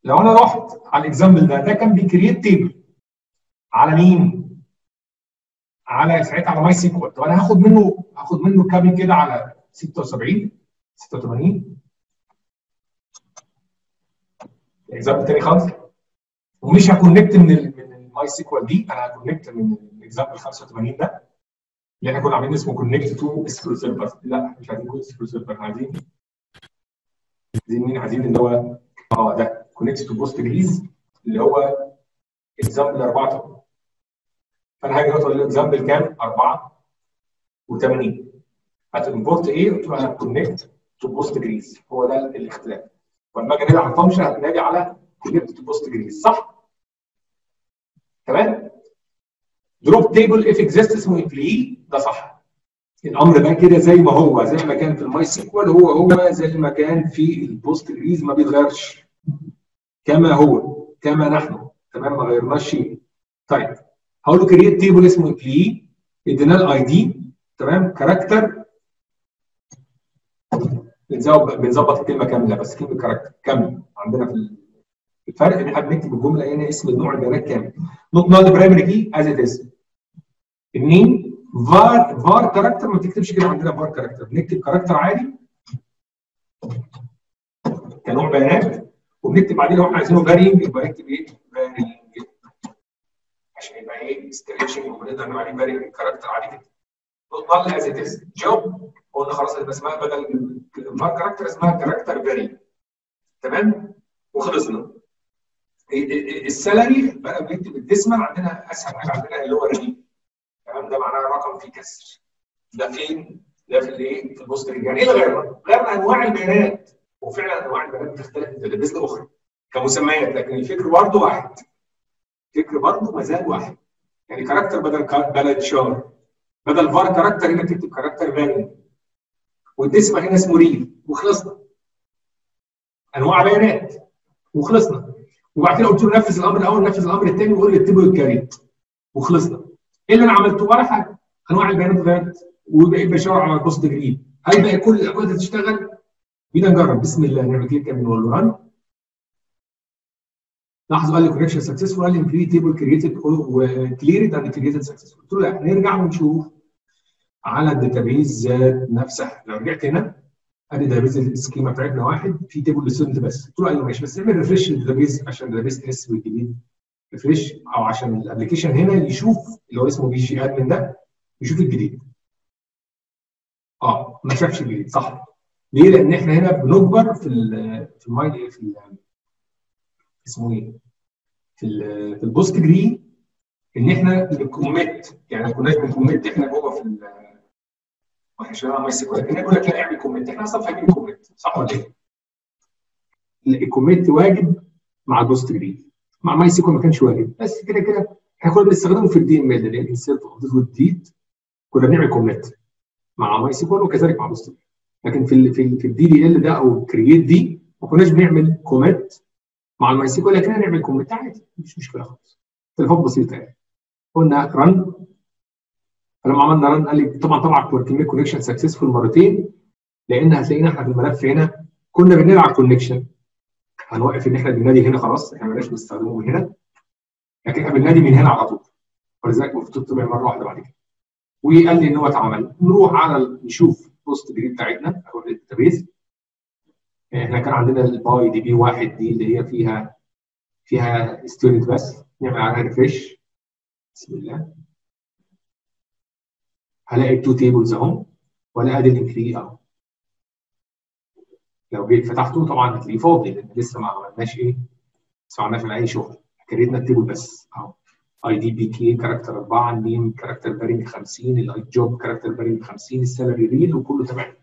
لو انا رحت على الاكزامبل ده ده كان بيكريت تيبل على مين؟ على ساعتها على ماي سيكوال طب انا هاخد منه هاخد منه كابي كده على 76 86 اكزامبل تاني خالص ومش هكونكت من ال من الماي سيكوال دي انا هكونكت من الاكزامبل 85 ده اللي احنا كنا عاملين اسمه كونكت تو اسكرو سيرفر لا مش عايزين اسكرو سيرفر احنا عايزين عايزين مين عايزين اللي هو اه ده كونكت تو بوست جريز اللي هو اكزامبل 4 فانا هاجي دلوقتي اقول له اكزامبل كام؟ 84 هتمبورت ايه؟ قلت له انا كونكت تو بوست جريز هو ده الاختلاف فلما اجي انادي على الفانكشن هتنادي على كونكت تو بوست جريز صح؟ تمام؟ دروب تيبل اف اكزيست اسمه امبلي ده صح الامر بقى كده زي ما هو زي ما كان في الماي سيكوال هو هو زي ما كان في البوست جريز ما بيتغيرش كما هو كما نحن تمام ما غيرناش شيء طيب هقول له كريت تيبل اسمه امبلي ادينا الاي دي تمام كاركتر بنظبط بنظبط الكلمه كامله بس كلمه كاركتر كامله عندنا في الفرق ان احنا بنكتب الجمله هنا اسم النوع البيانات كامل نوت نوت برايمري كي از ات از اثنين فار فار كاركتر ما تكتبش كده عندنا فار كاركتر بنكتب كاركتر عادي كنوع بيانات وبنكتب بعدين لو احنا عايزينه فارينج يبقى نكتب ايه؟ فارينج عشان يبقى ايه ستريتشنج ونقدر نعمل عليه فارينج كاركتر عادي كده نضل از ات از جوب قلنا خلاص يبقى اسمها بدل فار كاركتر اسمها كاركتر فارينج تمام؟ وخلصنا السالري بقى بنكتب الديسمال عندنا اسهل حاجه عندنا اللي هو الريد تمام ده معناه رقم فيه كسر ده فين؟ ده في الايه؟ في البوست يعني ايه غيرنا؟ غيرنا انواع البيانات وفعلا انواع البيانات بتختلف من داتابيز لاخرى كمسميات لكن الفكر برضه واحد الفكر برضه ما زال واحد يعني كاركتر بدل بدل شار بدل فار كاركتر هنا تكتب كاركتر فاليو والديسمال هنا اسمه ريل وخلصنا انواع بيانات وخلصنا وبعد كده قلت له نفذ الامر الاول نفذ الامر الثاني وقول لي اكتبه الكاريت وخلصنا ايه اللي انا عملته ولا حاجه انواع البيانات اتغيرت وبقيت بشاور على البوست جديد هل بقى كل الاكواد هتشتغل؟ بينا نجرب بسم الله نعمل كليك كامل ونقول له رن لاحظوا قال لي كونكشن سكسسفول قال لي امبلي تيبل كريتد وكليرد اند كريتد سكسسفول قلت له لا نرجع ونشوف على الداتابيز ذات نفسها لو رجعت هنا ادي داتابيز السكيما بتاعتنا واحد في تيبل للستودنت بس قلت له ايوه ماشي بس اعمل ريفرش للداتابيز عشان الداتابيز تحس بالجديد ريفرش او عشان الابلكيشن هنا يشوف اللي هو اسمه بي جي ادمن ده يشوف الجديد اه ما شافش الجديد صح ليه؟ لان احنا هنا بنجبر في ال في الماي في ال اسمه ايه؟ في ال في البوست جري ان احنا بنكوميت يعني ما كناش بنكوميت احنا جوه في ال واحنا شغالين على ماي سيكوال لكن يقول لك لا اعمل كوميت احنا اصلا فاهمين كوميت صح ولا ايه؟ الكوميت واجب مع البوست جري مع ماي سيكوال ما كانش واجب بس كده كده احنا كنا بنستخدمه في الدي ام ال اللي هي الانسيرت اوف والديت كنا بنعمل كوميت مع ماي سيكوال وكذلك مع بوست جري لكن في ال في ال في الدي دي ال ده او الكرييت دي ما كناش بنعمل كوميت مع الماي سيكوال لكن هنعمل كوميت عادي مش مشكله خالص تليفون بسيطه يعني قلنا رن فلما عملنا رن قال لي طبعا طبعا كميه كونكشن سكسسفول مرتين لان هتلاقينا احنا في الملف هنا كنا بنلعب كونكشن هنوقف ان احنا بننادي هنا خلاص احنا بلاش نستخدمه من هنا لكن احنا بننادي من هنا على طول ولذلك المفروض تطبع مره واحده بعد كده وقال لي ان هو اتعمل نروح على نشوف البوست جريد بتاعتنا او الداتابيز احنا كان عندنا الباي دي بي واحد دي اللي هي فيها فيها ستودنت بس نعمل عليها ريفريش بسم الله هلاقي التو تيبلز اهو ولا ادي الانكري اهو لو جيت فتحته طبعا هتلاقيه فاضي لان لسه ما عملناش ايه لسه ما عملناش على اي شغل كريتنا التيبل بس اهو اي دي بي كي كاركتر 4 نيم كاركتر فارينج 50 الاي جوب كاركتر فارينج 50 السالري ريل وكله تمام